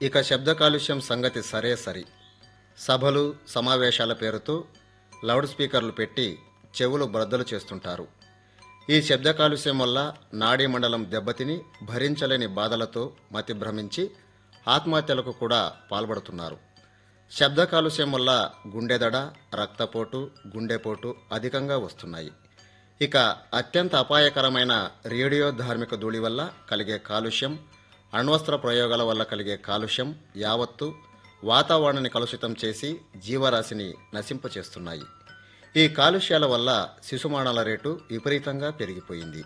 ఇక శబ్ద కాలుష్యం సంగతి సరే సరి సభలు సమావేశాల పేరుతో లౌడ్ స్పీకర్లు పెట్టి చెవులు బ్రద్దలు చేస్తుంటారు ఈ శబ్ద కాలుష్యం వల్ల నాడీ మండలం దెబ్బతిని భరించలేని బాధలతో మతి భ్రమించి ఆత్మహత్యలకు కూడా పాల్పడుతున్నారు శబ్ద కాలుష్యం వల్ల గుండెదడ రక్తపోటు గుండెపోటు అధికంగా వస్తున్నాయి ఇక అత్యంత అపాయకరమైన రేడియో ధార్మిక ధూళి వల్ల కలిగే కాలుష్యం అణ్వస్త్ర ప్రయోగాల వల్ల కలిగే కాలుష్యం యావత్తు వాతావరణాన్ని కలుషితం చేసి జీవరాశిని నశింపచేస్తున్నాయి ఈ కాలుష్యాల వల్ల శిశుమానాల రేటు విపరీతంగా పెరిగిపోయింది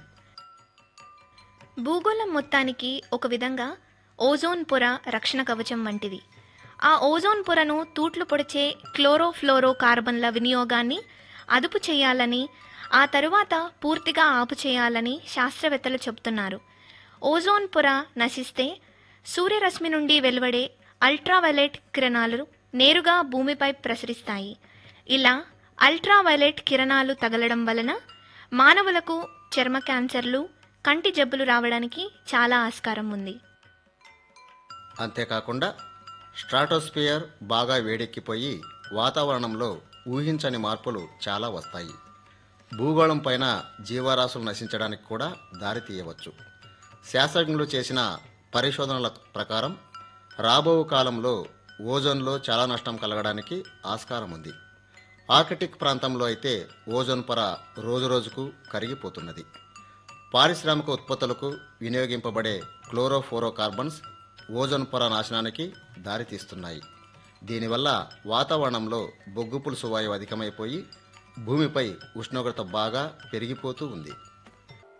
భూగోళం మొత్తానికి ఒక విధంగా ఓజోన్ పొర రక్షణ కవచం వంటిది ఆ ఓజోన్ పొరను తూట్లు పొడిచే క్లోరోఫ్లోరో కార్బన్ల వినియోగాన్ని అదుపు చేయాలని ఆ తరువాత పూర్తిగా ఆపు చేయాలని శాస్త్రవేత్తలు చెబుతున్నారు ఓజోన్ పొర నశిస్తే సూర్యరశ్మి నుండి వెలువడే అల్ట్రావైలెట్ కిరణాలు నేరుగా భూమిపై ప్రసరిస్తాయి ఇలా అల్ట్రావైలెట్ కిరణాలు తగలడం వలన మానవులకు చర్మ క్యాన్సర్లు కంటి జబ్బులు రావడానికి చాలా ఆస్కారం ఉంది అంతేకాకుండా స్ట్రాటోస్పియర్ బాగా వేడెక్కిపోయి వాతావరణంలో ఊహించని మార్పులు చాలా వస్తాయి భూగోళం పైన జీవరాశులు నశించడానికి కూడా దారి తీయవచ్చు శాస్త్రజ్ఞులు చేసిన పరిశోధనల ప్రకారం రాబో కాలంలో ఓజోన్లో చాలా నష్టం కలగడానికి ఆస్కారం ఉంది ఆర్కిటిక్ ప్రాంతంలో అయితే ఓజోన్ పొర రోజురోజుకు కరిగిపోతున్నది పారిశ్రామిక ఉత్పత్తులకు వినియోగింపబడే క్లోరోఫోరోకార్బన్స్ ఓజోన్ పొర నాశనానికి దారితీస్తున్నాయి దీనివల్ల వాతావరణంలో బొగ్గు పులుసు వాయువు అధికమైపోయి భూమిపై ఉష్ణోగ్రత బాగా పెరిగిపోతూ ఉంది